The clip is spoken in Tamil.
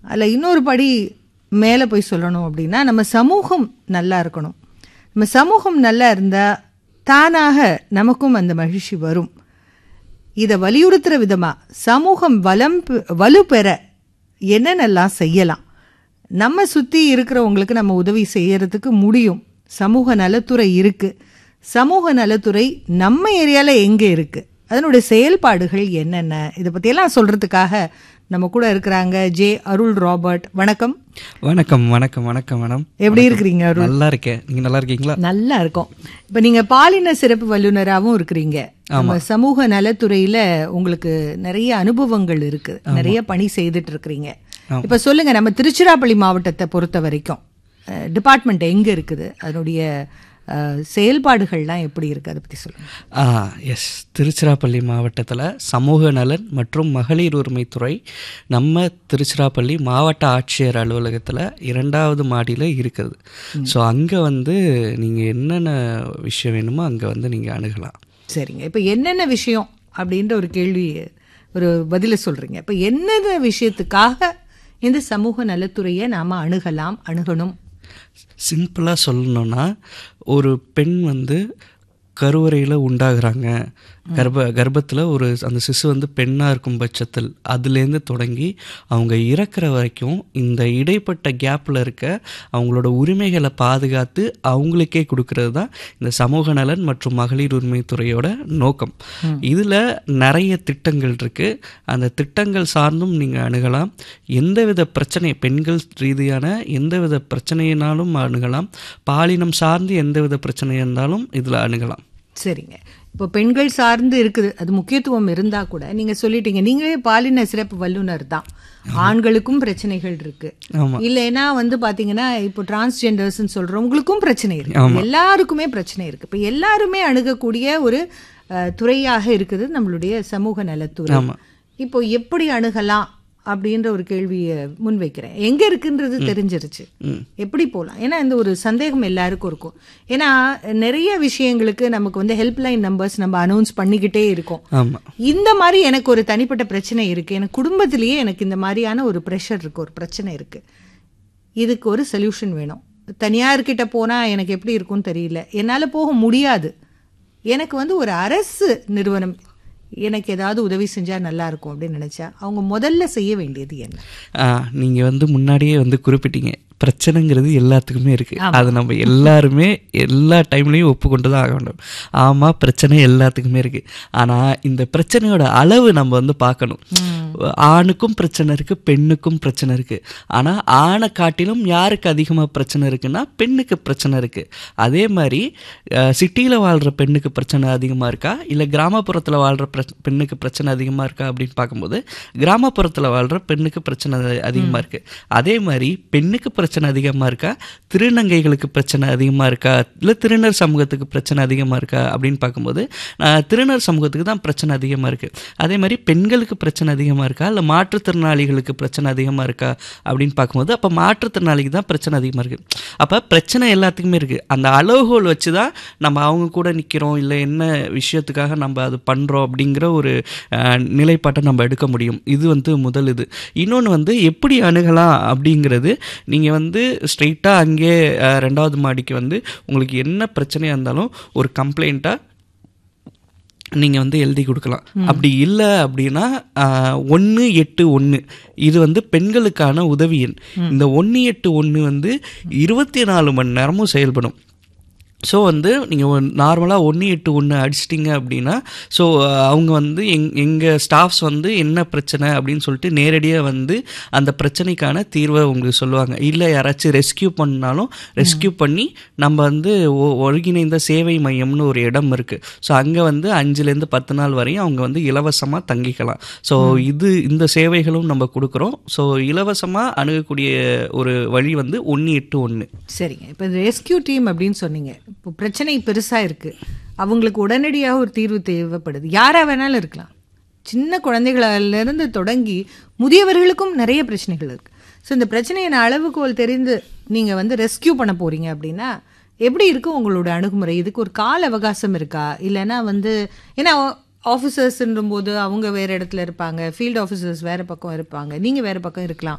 அதில் இன்னொரு படி மேலே போய் சொல்லணும் அப்படின்னா நம்ம சமூகம் நல்லா இருக்கணும் நம்ம சமூகம் நல்லா இருந்தால் தானாக நமக்கும் அந்த மகிழ்ச்சி வரும் இதை வலியுறுத்துகிற விதமாக சமூகம் வளம் பெ- வலுப்பெற என்னென்னலாம் செய்யலாம் நம்ம சுற்றி இருக்கிறவங்களுக்கு நம்ம உதவி செய்யறதுக்கு முடியும் சமூக நலத்துறை இருக்குது சமூக நலத்துறை நம்ம ஏரியாவில் எங்கே இருக்குது அதனுடைய செயல்பாடுகள் என்னென்ன இதை பற்றியெல்லாம் சொல்கிறதுக்காக நம்ம கூட இருக்கிறாங்க ஜே அருள் ராபர்ட் வணக்கம் வணக்கம் வணக்கம் வணக்கம் மேடம் எப்படி இருக்கிறீங்க அருள் நல்லா இருக்கேன் நீங்க நல்லா இருக்கீங்களா நல்லா இருக்கும் இப்போ நீங்கள் பாலின சிறப்பு வல்லுநராகவும் இருக்கிறீங்க நம்ம சமூக நலத்துறையில உங்களுக்கு நிறைய அனுபவங்கள் இருக்கு நிறைய பணி செய்துட்டு இருக்கிறீங்க இப்போ சொல்லுங்க நம்ம திருச்சிராப்பள்ளி மாவட்டத்தை பொறுத்த வரைக்கும் டிபார்ட்மெண்ட் எங்க இருக்குது அதனுடைய அஹ், செயல்பாடுகள்லாம் எப்படி இருக்கு அதை பத்தி சொல்லுங்க ஆ எஸ் திருச்சிராப்பள்ளி மாவட்டத்தில் சமூக நலன் மற்றும் மகளிர் உரிமைத்துறை நம்ம திருச்சிராப்பள்ளி மாவட்ட ஆட்சியர் அலுவலகத்தில் இரண்டாவது மாடியில் இருக்குது ஸோ அங்கே வந்து நீங்கள் என்னென்ன விஷயம் வேணுமோ அங்கே வந்து நீங்கள் அணுகலாம் சரிங்க இப்போ என்னென்ன விஷயம் அப்படின்ற ஒரு கேள்வி ஒரு பதில சொல்றீங்க இப்போ என்னென்ன விஷயத்துக்காக இந்த சமூக நலத்துறையை நாம அணுகலாம் அணுகணும் சிம்பிளாக சொல்லணும்னா ஒரு பெண் வந்து கருவறையில் உண்டாகிறாங்க கர்ப்ப கர்ப்பத்தில் ஒரு அந்த சிசு வந்து பெண்ணாக இருக்கும் பட்சத்தில் அதுலேருந்து தொடங்கி அவங்க இறக்குற வரைக்கும் இந்த இடைப்பட்ட கேப்பில் இருக்க அவங்களோட உரிமைகளை பாதுகாத்து அவங்களுக்கே கொடுக்கறது தான் இந்த சமூக நலன் மற்றும் மகளிர் உரிமைத்துறையோட நோக்கம் இதில் நிறைய திட்டங்கள் இருக்குது அந்த திட்டங்கள் சார்ந்தும் நீங்கள் அணுகலாம் எந்தவித பிரச்சனை பெண்கள் ரீதியான எந்தவித பிரச்சனையினாலும் அணுகலாம் பாலினம் சார்ந்து எந்தவித பிரச்சனை இருந்தாலும் இதில் அணுகலாம் சரிங்க இப்போ பெண்கள் சார்ந்து இருக்குது அது முக்கியத்துவம் இருந்தா கூட நீங்க சொல்லிட்டீங்க நீங்களே பாலின சிறப்பு வல்லுனர் தான் ஆண்களுக்கும் பிரச்சனைகள் இருக்கு ஆமாம் இல்லைன்னா வந்து பாத்தீங்கன்னா இப்போ டிரான்ஸ்ஜெண்டர்ஸ்னு சொல்றவங்களுக்கும் பிரச்சனை இருக்கு எல்லாருக்குமே பிரச்சனை இருக்கு இப்போ எல்லாருமே அணுகக்கூடிய ஒரு அஹ், துறையாக இருக்குது நம்மளுடைய சமூக நலத்துறை ஆமாம் இப்போ எப்படி அணுகலாம் அப்படின்ற ஒரு கேள்வியை முன்வைக்கிறேன் எங்க இருக்குன்றது தெரிஞ்சிருச்சு ம். எப்படி போகலாம் ஏன்னா இந்த ஒரு சந்தேகம் எல்லாருக்கும் இருக்கும் ஏன்னா நிறைய விஷயங்களுக்கு நமக்கு வந்து ஹெல்ப்லைன் நம்பர்ஸ் நம்ம அனௌன்ஸ் பண்ணிக்கிட்டே இருக்கோம் ஆமாம் இந்த மாதிரி எனக்கு ஒரு தனிப்பட்ட பிரச்சனை இருக்கு எனக்கு குடும்பத்திலேயே எனக்கு இந்த மாதிரியான ஒரு ப்ரெஷர் இருக்கு ஒரு பிரச்சனை இருக்கு இதுக்கு ஒரு சொல்யூஷன் வேணும் தனியார்கிட்ட போனா எனக்கு எப்படி இருக்கும்னு தெரியல என்னால போக முடியாது எனக்கு வந்து ஒரு அரசு நிறுவனம் எனக்கு ஏதாவது உதவி செஞ்சா நல்லா இருக்கும் அப்படின்னு நினைச்சா அவங்க முதல்ல செய்ய வேண்டியது என்ன நீங்கள் வந்து முன்னாடியே வந்து குறிப்பிட்டீங்க பிரச்சனைங்கிறது எல்லாத்துக்குமே இருக்குது அது நம்ம எல்லாருமே எல்லா டைம்லேயும் ஒப்புக்கொண்டு தான் ஆக வேண்டும் ஆமாம் பிரச்சனை எல்லாத்துக்குமே இருக்குது ஆனால் இந்த பிரச்சனையோட அளவு நம்ம வந்து பார்க்கணும் ஆணுக்கும் பிரச்சனை இருக்குது பெண்ணுக்கும் பிரச்சனை இருக்குது ஆனால் ஆணை காட்டிலும் யாருக்கு அதிகமாக பிரச்சனை இருக்குன்னா பெண்ணுக்கு பிரச்சனை இருக்குது அதே மாதிரி சிட்டியில் வாழ்கிற பெண்ணுக்கு பிரச்சனை அதிகமாக இருக்கா இல்லை கிராமப்புறத்தில் வாழ்கிற பிர- பெண்ணுக்கு பிரச்சனை அதிகமாக இருக்கா அப்படின்னு பார்க்கும்போது கிராமப்புறத்தில் வாழ்கிற பெண்ணுக்கு பிரச்சனை அதிகமாக இருக்குது அதே மாதிரி பெண்ணுக்கு பிரச்சனை அதிகமாக இருக்கா திருநங்கைகளுக்கு பிரச்சனை அதிகமாக இருக்கா இல்லை திருநர் சமூகத்துக்கு பிரச்சனை அதிகமாக இருக்கா அப்படின்னு பார்க்கும்போது ஆஹ், திருநர் சமூகத்துக்கு தான் பிரச்சனை அதிகமாக இருக்குது அதே மாதிரி பெண்களுக்கு பிரச்சனை அதிகமாக இருக்கா இல்லை மாற்றுத்திறனாளிகளுக்கு பிரச்சனை அதிகமாக இருக்கா அப்படின்னு பார்க்கும்போது அப்போ மாற்றுத்திறனாளிக்கு தான் பிரச்சனை அதிகமாக இருக்குது அப்போ பிரச்சனை எல்லாத்துக்குமே இருக்குது அந்த அளவுகோல் வச்சு தான் நம்ம அவங்க கூட நிற்கிறோம் இல்லை என்ன விஷயத்துக்காக நம்ம அது பண்ணுறோம் அப்படிங்கிற ஒரு ஆஹ், நிலைப்பாட்டை நம்ம எடுக்க முடியும் இது வந்து முதல் இது இன்னொன்று வந்து எப்படி அணுகலாம் அப்படிங்கிறது நீங்கள் வந்து ஸ்ட்ரெயிட்டாக அங்கே ஆஹ், ரெண்டாவது மாடிக்கு வந்து உங்களுக்கு என்ன பிரச்சனையாக இருந்தாலும் ஒரு கம்ப்ளைண்ட்டாக நீங்கள் வந்து எழுதி கொடுக்கலாம் அப்படி இல்லை அப்படின்னா ஒன்று எட்டு ஒன்று இது வந்து பெண்களுக்கான உதவி எண் இந்த ஒன்று எட்டு ஒன்று வந்து இருபத்தி நாலு மணி நேரமும் செயல்படும் ஸோ வந்து நீங்கள் நார்மலாக ஒன்று எட்டு ஒன்று அடிச்சிட்டிங்க அப்படின்னா ஸோ அவங்க வந்து எங் எங்கள் ஸ்டாஃப்ஸ் வந்து என்ன பிரச்சனை அப்படின்னு சொல்லிட்டு நேரடியாக வந்து அந்த பிரச்சனைக்கான தீர்வை உங்களுக்கு சொல்லுவாங்க இல்லை யாராச்சும் ரெஸ்கியூ பண்ணாலும் ரெஸ்கியூ பண்ணி நம்ம வந்து ஒ- ஒருங்கிணைந்த சேவை மையம்னு ஒரு இடம் இருக்குது ஸோ அங்கே வந்து அஞ்சுலேருந்து பத்து நாள் வரையும் அவங்க வந்து இலவசமாக தங்கிக்கலாம் ஸோ இது இந்த சேவைகளும் நம்ம கொடுக்குறோம் ஸோ இலவசமாக அணுகக்கூடிய ஒரு வழி வந்து ஒன்று எட்டு ஒன்று சரிங்க இப்போ ரெஸ்கியூ டீம் அப்படின்னு சொன்னீங்க இப்போ பிரச்சனை பெருசா இருக்கு அவங்களுக்கு உடனடியாக ஒரு தீர்வு தேவைப்படுது யாரா வேணாலும் இருக்கலாம் சின்ன குழந்தைகளிலிருந்து தொடங்கி முதியவர்களுக்கும் நிறைய பிரச்சனைகள் இருக்கு ஸோ இந்த பிரச்சனையின் அளவுகோல் தெரிந்து நீங்க வந்து ரெஸ்கியூ பண்ண போறீங்க அப்படின்னா எப்படி இருக்கும் உங்களோட அணுகுமுறை இதுக்கு ஒரு கால அவகாசம் இருக்கா இல்லைன்னா வந்து ஏன்னா ஆஃபீஸர்ஸ்ன்றும் போது அவங்க வேற இடத்துல இருப்பாங்க ஃபீல்டு ஆஃபீஸர்ஸ் வேற பக்கம் இருப்பாங்க நீங்க வேற பக்கம் இருக்கலாம்